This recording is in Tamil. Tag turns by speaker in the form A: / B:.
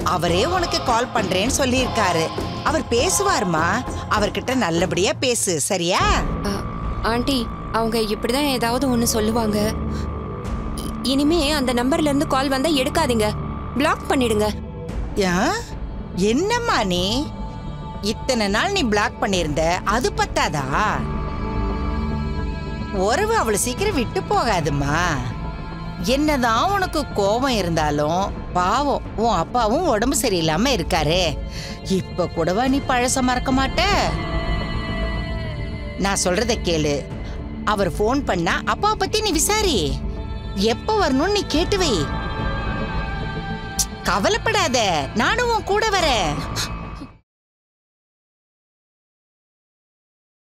A: அவரே உனக்கு கால் பண்றேன்னு சொல்லியிருக்காரு அவர் பேசுவாருமா அவர்கிட்ட நல்லபடியா பேசு சரியா
B: அ, ஆண்டி அவங்க இப்படிதான் ஏதாவது ஒன்று சொல்லுவாங்க இ- இனிமே அந்த நம்பர்ல இருந்து கால் வந்தா எடுக்காதீங்க பிளாக் பண்ணிடுங்க
A: ஏன்? என்னம்மா நீ இத்தனை நாள் நீ பிளாக் பண்ணியிருந்த அது பத்தாதா உறவு அவ்வளவு சீக்கிரம் விட்டு போகாதும்மா என்னதான் உனக்கு கோபம் இருந்தாலும் பாவம் உன் அப்பாவும் உடம்பு சரியில்லாம இருக்காரு இப்ப கூடவா நீ பழச மறக்க மாட்ட நான் சொல்றத கேளு அவர் ஃபோன் பண்ணா அப்பா பத்தி நீ விசாரி எப்ப வரணும்னு நீ கேட்டு வை கவலைப்படாத நானும் உன் கூட வரேன்